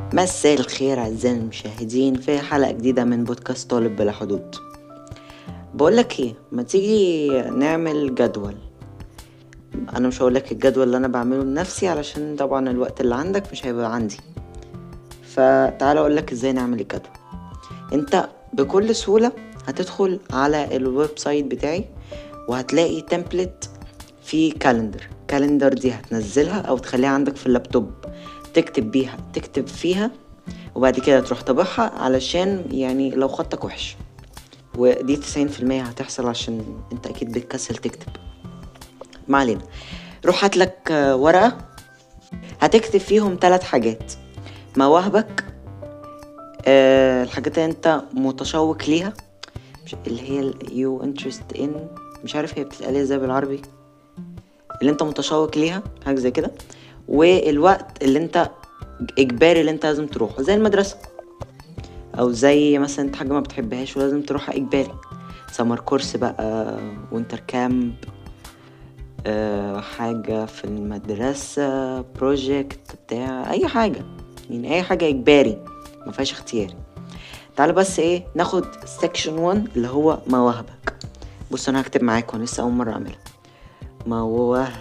مساء الخير أعزائي المشاهدين في حلقة جديدة من بودكاست طالب بلا حدود بقولك ايه ما تيجي نعمل جدول انا مش هقولك الجدول اللي انا بعمله لنفسي علشان طبعا الوقت اللي عندك مش هيبقى عندي فتعال اقولك ازاي نعمل الجدول انت بكل سهولة هتدخل على الويب سايت بتاعي وهتلاقي تمبلت في كالندر كالندر دي هتنزلها او تخليها عندك في اللابتوب تكتب بيها تكتب فيها وبعد كده تروح طابعها علشان يعني لو خطك وحش ودي تسعين في المية هتحصل عشان انت اكيد بتكسل تكتب ما علينا روح هاتلك آه، ورقة هتكتب فيهم ثلاث حاجات مواهبك أه الحاجات اللي انت متشوق ليها مش اللي هي يو انترست ان مش عارف هي بتتقال ازاي بالعربي اللي انت متشوق ليها حاجه زي كده والوقت اللي انت اجباري اللي انت لازم تروحه زي المدرسه او زي مثلا انت حاجه ما بتحبهاش ولازم تروحها اجباري سمر كورس بقى وينتر كامب أه حاجة في المدرسة بروجكت بتاع أي حاجة يعني أي حاجة إجباري ما فيهاش اختياري تعالى بس إيه ناخد سكشن 1 اللي هو مواهبك بص أنا هكتب معاك وأنا لسه أول مرة أعملها مواهبك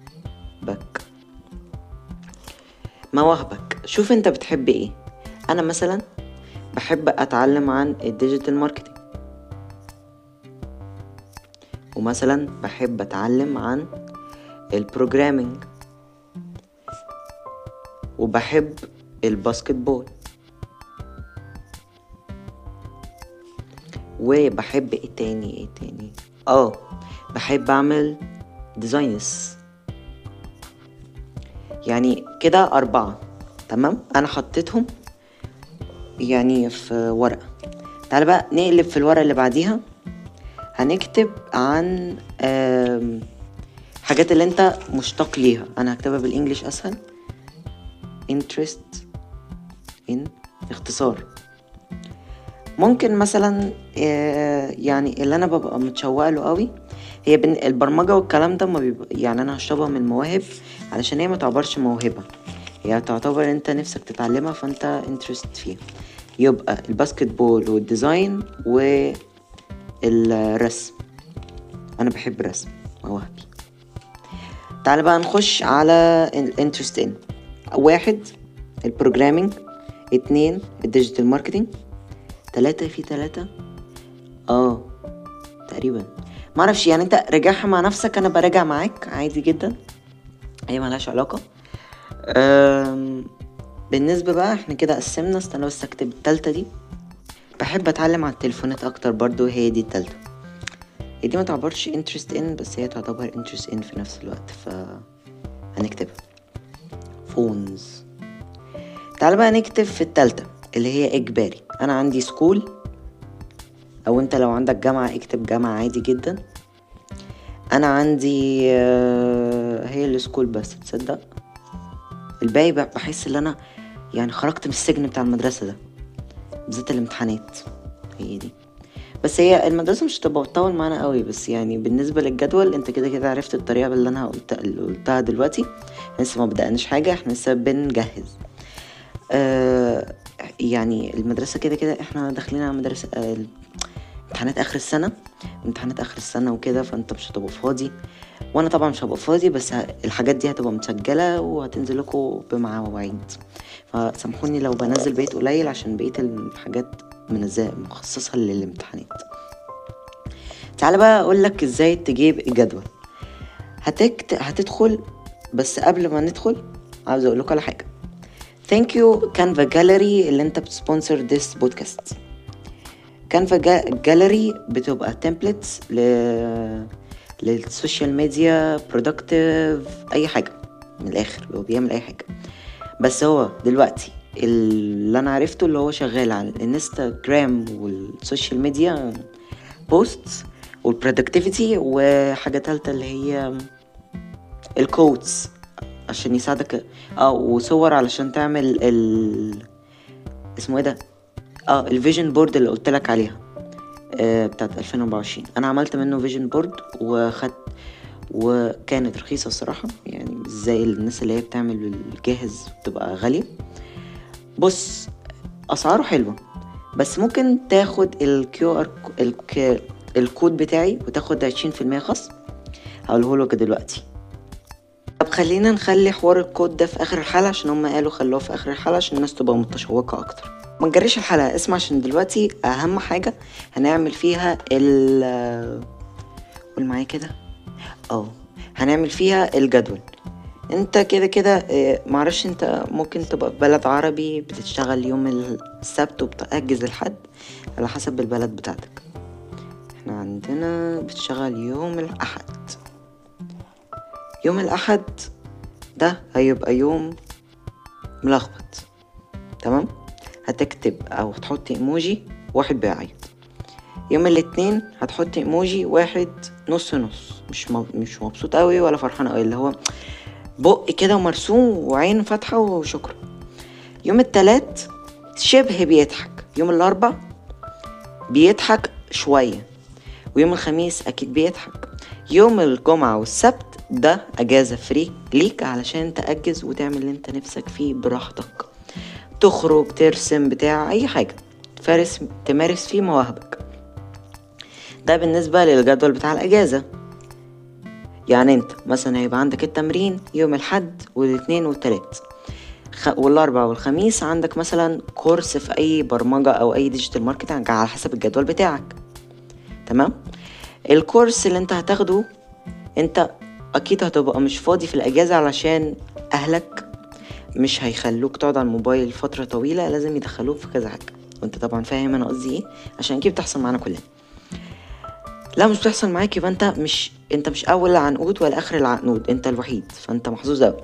مواهبك شوف أنت بتحب إيه أنا مثلا بحب أتعلم عن الديجيتال ماركتينج ومثلا بحب أتعلم عن البروجرامينج وبحب الباسكت بول وبحب ايه تاني ايه تاني اه بحب اعمل ديزاينز يعني كده اربعة تمام انا حطيتهم يعني في ورقة تعالى بقى نقلب في الورقة اللي بعديها هنكتب عن آم، حاجات اللي انت مشتاق ليها انا هكتبها بالانجليش اسهل interest in اختصار ممكن مثلا آه، يعني اللي انا ببقى متشوقه له قوي هي بن- البرمجه والكلام ده ما بيبقى يعني انا هشربها من المواهب علشان هي ما تعتبرش موهبه هي تعتبر انت نفسك تتعلمها فانت انترست فيها يبقى الباسكت بول والديزاين والرسم انا بحب الرسم مواهبي تعال بقى نخش على الانترست ان واحد البروجرامينج اتنين الديجيتال ماركتينج تلاتة في تلاتة اه تقريبا معرفش يعني انت راجعها مع نفسك انا براجع معاك عادي جدا هي ملهاش علاقة أم، بالنسبة بقى احنا كده قسمنا استنى بس اكتب التالتة دي بحب اتعلم على التليفونات اكتر برضو هي دي التالتة هي دي ما تعتبرش interest in بس هي تعتبر interest in في نفس الوقت ف هنكتبها فونز تعال بقى نكتب في التالتة اللي هي إجباري أنا عندي سكول أو أنت لو عندك جامعة اكتب جامعة عادي جدا أنا عندي آه، هي السكول بس تصدق الباقي بقى بحس ان انا يعني خرجت من السجن بتاع المدرسة ده بالذات الامتحانات هي دي بس هي المدرسة مش هتبقى بتطول معانا قوي بس يعني بالنسبة للجدول انت كده كده عرفت الطريقة اللي انا قلت اللي قلتها دلوقتي احنا لسه ما بدأناش حاجة احنا لسه بنجهز آه يعني المدرسة كده كده احنا داخلين على مدرسة آه امتحانات اخر السنة امتحانات اخر السنة وكده فانت مش هتبقى فاضي وانا طبعا مش هبقى فاضي بس ه- الحاجات دي هتبقى متسجلة وهتنزل لكم بمواعيد فسامحوني لو بنزل بقيت قليل عشان بقيت الحاجات منزله مخصصة للامتحانات تعالى بقى اقول لك ازاي تجيب الجدول هتكت... هتدخل بس قبل ما ندخل عاوز اقول لكم على حاجه ثانك يو كانفا جاليري اللي انت بتسبونسر ذس بودكاست كانفا جاليري بتبقى تمبلتس ل للسوشيال ميديا برودكتيف اي حاجه من الاخر هو بيعمل اي حاجه بس هو دلوقتي اللي انا عرفته اللي هو شغال على الانستجرام والسوشيال ميديا بوستس والبرودكتيفيتي وحاجه تالتة اللي هي الكوتس عشان يساعدك اه وصور علشان تعمل ال اسمه ايه ده اه الفيجن بورد اللي قلت لك عليها آه بتاعت 2024 انا عملت منه فيجن بورد وخدت وكانت رخيصة الصراحة يعني مش زي الناس اللي هي بتعمل بالجاهز بتبقى غالية بص اسعاره حلوه بس ممكن تاخد الكيو ار الكود بتاعي وتاخد عشرين في المية خصم هقوله لك دلوقتي طب خلينا نخلي حوار الكود ده في اخر الحلقه عشان هم قالوا خلوه في اخر الحلقه عشان الناس تبقى متشوقه اكتر ما نجريش الحلقه اسمع عشان دلوقتي اهم حاجه هنعمل فيها ال قول معايا كده اه هنعمل فيها الجدول انت كده كده اه، معرفش انت ممكن تبقى في بلد عربي بتشتغل يوم السبت وبتأجز الحد على حسب البلد بتاعتك احنا عندنا بتشتغل يوم الأحد يوم الأحد ده هيبقى يوم ملخبط تمام هتكتب أو تحط ايموجي واحد بيعيط يوم الاتنين هتحط ايموجي واحد نص نص مش مش مبسوط قوي ولا فرحان قوي اللي هو بق كده مرسوم وعين فاتحة وشكرا يوم التلات شبه بيضحك يوم الأربع بيضحك شوية ويوم الخميس أكيد بيضحك يوم الجمعة والسبت ده أجازة فري ليك علشان تأجز وتعمل اللي انت نفسك فيه براحتك تخرج ترسم بتاع أي حاجة تمارس تمارس فيه مواهبك ده بالنسبة للجدول بتاع الأجازة يعني انت مثلا هيبقى عندك التمرين يوم الحد والاثنين والتلات والاربع والخميس عندك مثلا كورس في اي برمجة او اي ديجيتال ماركتنج على حسب الجدول بتاعك تمام الكورس اللي انت هتاخده انت اكيد هتبقى مش فاضي في الاجازة علشان اهلك مش هيخلوك تقعد على الموبايل فترة طويلة لازم يدخلوك في كذا حاجة وانت طبعا فاهم انا قصدي ايه عشان كده بتحصل معانا كلنا لا مش بتحصل معاك يبقى انت مش انت مش اول العنقود ولا اخر العنقود انت الوحيد فانت محظوظ اوي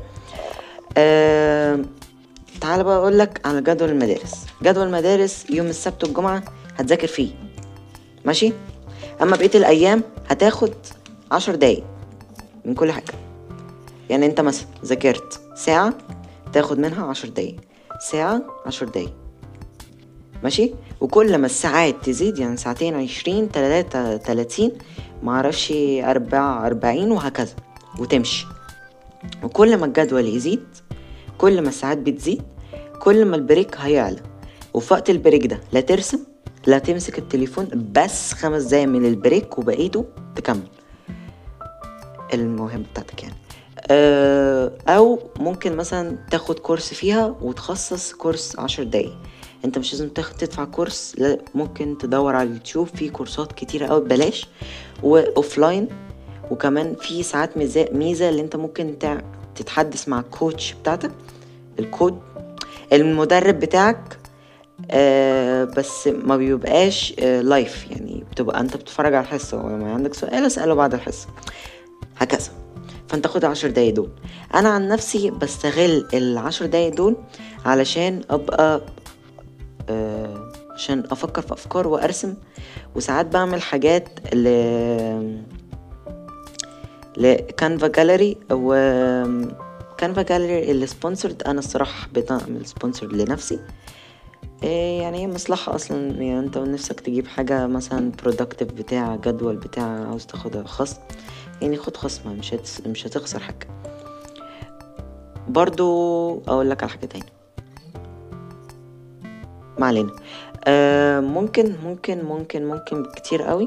أه... تعال بقى اقول لك على جدول المدارس جدول المدارس يوم السبت والجمعه هتذاكر فيه ماشي اما بقيه الايام هتاخد عشر دقايق من كل حاجه يعني انت مثلا ذاكرت ساعه تاخد منها عشر دقايق ساعه عشر دقايق ماشي وكل ما الساعات تزيد يعني ساعتين عشرين تلاتة تلاتين معرفش أربعة أربعين وهكذا وتمشي وكل ما الجدول يزيد كل ما الساعات بتزيد كل ما البريك هيعلى وفي وقت البريك ده لا ترسم لا تمسك التليفون بس خمس دقايق من البريك وبقيته تكمل الموهبة بتاعتك يعني آه، او ممكن مثلا تاخد كورس فيها وتخصص كورس عشر دقايق انت مش لازم تدفع كورس لا ممكن تدور على اليوتيوب في كورسات كتيرة قوي ببلاش واوفلاين وكمان في ساعات ميزة, ميزة اللي انت ممكن تتحدث مع الكوتش بتاعتك الكود المدرب بتاعك آه بس ما بيبقاش آه لايف يعني بتبقى انت بتتفرج على الحصة ولما عندك سؤال اسأله بعد الحصة هكذا فانت خد عشر دقايق دول انا عن نفسي بستغل العشر دقايق دول علشان ابقى آه، عشان افكر في افكار وارسم وساعات بعمل حاجات ل لكانفا جاليري و كانفا جاليري اللي سبونسرد انا الصراحه بعمل سبونسر لنفسي إيه يعني هي مصلحة أصلا يعني أنت نفسك تجيب حاجة مثلا برودكتيف بتاع جدول بتاع عاوز تاخدها خصم يعني خد خصم مش مش هتخسر حاجة برضو أقول لك على حاجة تاني ما علينا آه ممكن ممكن ممكن ممكن كتير قوي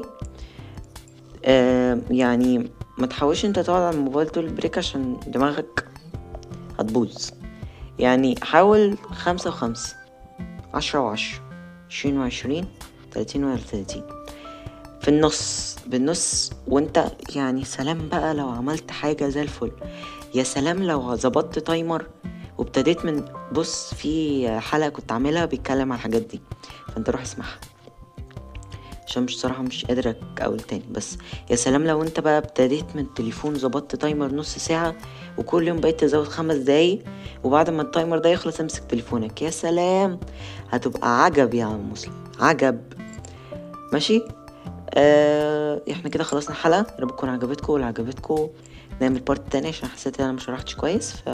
آه يعني ما تحاولش انت تقعد على الموبايل طول البريك عشان دماغك هتبوظ يعني حاول خمسة وخمسة عشرة وعشرة عشرين وعشرين تلاتين وتلاتين في النص بالنص وانت يعني سلام بقى لو عملت حاجة زي الفل يا سلام لو ظبطت تايمر وابتديت من بص في حلقة كنت عاملها بيتكلم عن الحاجات دي فانت روح اسمعها عشان مش صراحة مش قادرة اقول تاني بس يا سلام لو انت بقى ابتديت من التليفون ظبطت تايمر نص ساعة وكل يوم بقيت تزود خمس دقايق وبعد ما التايمر ده يخلص امسك تليفونك يا سلام هتبقى عجب يا عم مسلم عجب ماشي آه احنا كده خلصنا الحلقة يا رب تكون عجبتكم ولو عجبتكم نعمل بارت تاني عشان حسيت ان انا مشرحتش كويس ف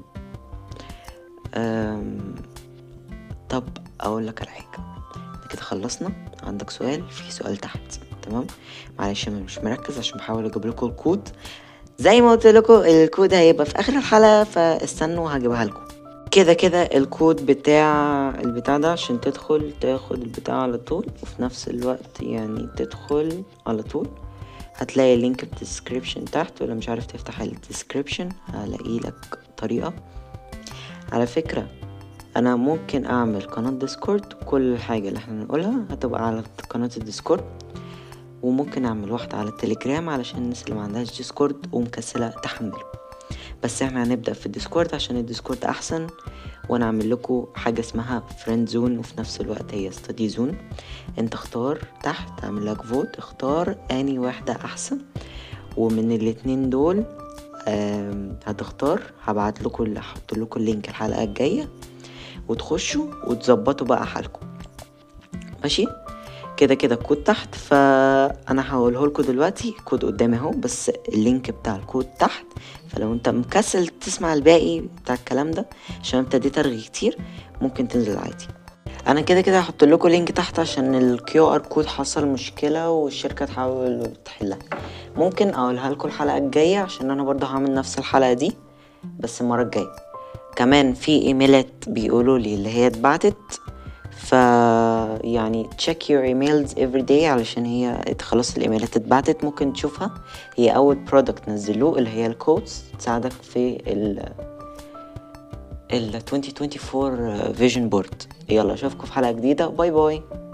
طب اقول لك على حاجه كده خلصنا عندك سؤال في سؤال تحت تمام معلش انا مش مركز عشان بحاول اجيب لكم الكود زي ما قلت لكم الكود هيبقى في اخر الحلقه فاستنوا هجيبها لكم كده كده الكود بتاع البتاع ده عشان تدخل تاخد البتاع على طول وفي نفس الوقت يعني تدخل على طول هتلاقي اللينك في الديسكريبشن تحت ولا مش عارف تفتح الديسكريبشن هلاقي لك طريقة على فكرة انا ممكن اعمل قناة ديسكورد كل الحاجة اللي احنا نقولها هتبقى على قناة الديسكورد وممكن اعمل واحدة على التليجرام علشان الناس اللي ما عندهاش ديسكورد ومكسلة تحمله بس احنا هنبدأ في الديسكورد عشان الديسكورد احسن وانا اعمل لكم حاجة اسمها فريند زون وفي نفس الوقت هي ستادي زون انت اختار تحت اعمل لك فوت اختار اني واحدة احسن ومن الاتنين دول آم، هتختار هبعت لكم هحط لكم اللينك الحلقة الجاية وتخشوا وتظبطوا بقى حالكم ماشي كده كده الكود تحت فانا هقوله لكم دلوقتي الكود قدامي اهو بس اللينك بتاع الكود تحت فلو انت مكسل تسمع الباقي بتاع الكلام ده عشان ابتديت ارغي كتير ممكن تنزل عادي انا كده كده هحط لكم لينك تحت عشان الكيو ار كود حصل مشكله والشركه تحاول تحلها ممكن اقولها لكم الحلقه الجايه عشان انا برضه هعمل نفس الحلقه دي بس المره الجايه كمان في ايميلات بيقولوا لي اللي هي اتبعتت ف يعني check your emails every day علشان هي خلاص الايميلات اتبعتت ممكن تشوفها هي اول برودكت نزلوه اللي هي الكودز تساعدك في ال ال 2024 فيجن بورد يلا اشوفكم في حلقة جديدة باي باي